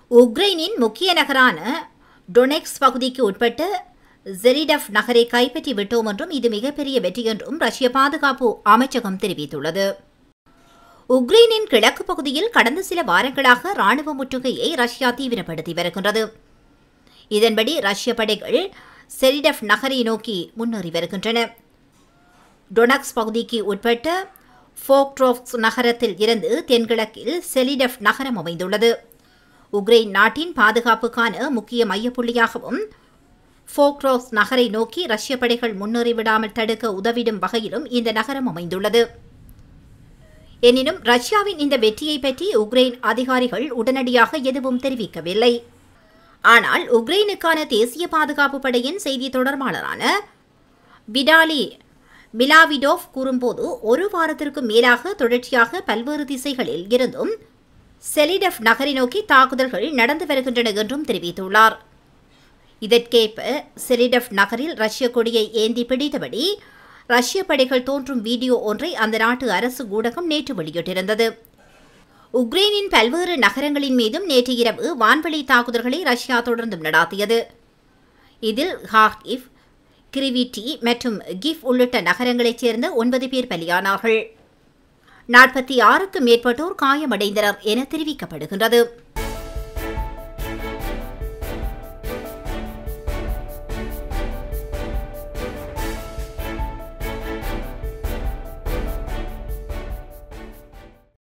உக்ரைனின் முக்கிய நகரான டொனெக்ஸ் பகுதிக்கு உட்பட்ட ஜெரிடஃப் நகரை கைப்பற்றி விட்டோம் என்றும் இது மிகப்பெரிய வெற்றி என்றும் ரஷ்ய பாதுகாப்பு அமைச்சகம் தெரிவித்துள்ளது உக்ரைனின் கிழக்கு பகுதியில் கடந்த சில வாரங்களாக ராணுவ முற்றுகையை ரஷ்யா தீவிரப்படுத்தி வருகின்றது இதன்படி ரஷ்ய படைகள் செரிடஃப் நகரை நோக்கி முன்னேறி வருகின்றன டொனக்ஸ் பகுதிக்கு உட்பட்ட ஃபோக்ட்ரோப்ஸ் நகரத்தில் இருந்து தென்கிழக்கில் செலிடஃப் நகரம் அமைந்துள்ளது உக்ரைன் நாட்டின் பாதுகாப்புக்கான முக்கிய மையப்புள்ளியாகவும் ஃபோக்ரோஸ் நகரை நோக்கி ரஷ்ய படைகள் முன்னேறி விடாமல் தடுக்க உதவிடும் வகையிலும் இந்த நகரம் அமைந்துள்ளது எனினும் ரஷ்யாவின் இந்த வெற்றியை பற்றி உக்ரைன் அதிகாரிகள் உடனடியாக எதுவும் தெரிவிக்கவில்லை ஆனால் உக்ரைனுக்கான தேசிய பாதுகாப்பு படையின் செய்தி தொடர்பாளரான விடாலி மிலாவிடோவ் கூறும்போது ஒரு வாரத்திற்கு மேலாக தொடர்ச்சியாக பல்வேறு திசைகளில் இருந்தும் செலிடஃப் நகரை நோக்கி தாக்குதல்கள் நடந்து வருகின்றன என்றும் தெரிவித்துள்ளார் இதற்கேற்ப செலிடஃப் நகரில் ரஷ்ய கொடியை ஏந்தி பிடித்தபடி ரஷ்ய படைகள் தோன்றும் வீடியோ ஒன்றை அந்த நாட்டு அரசு ஊடகம் நேற்று வெளியிட்டிருந்தது உக்ரைனின் பல்வேறு நகரங்களின் மீதும் நேற்று இரவு வான்வழி தாக்குதல்களை ரஷ்யா தொடர்ந்தும் நடாத்தியது இதில் ஹார்கிவ் கிரிவிட்டி மற்றும் கிஃப் உள்ளிட்ட நகரங்களைச் சேர்ந்த ஒன்பது பேர் பலியானார்கள் நாற்பத்தி ஆறுக்கும் மேற்பட்டோர் காயமடைந்தனர் என தெரிவிக்கப்படுகின்றது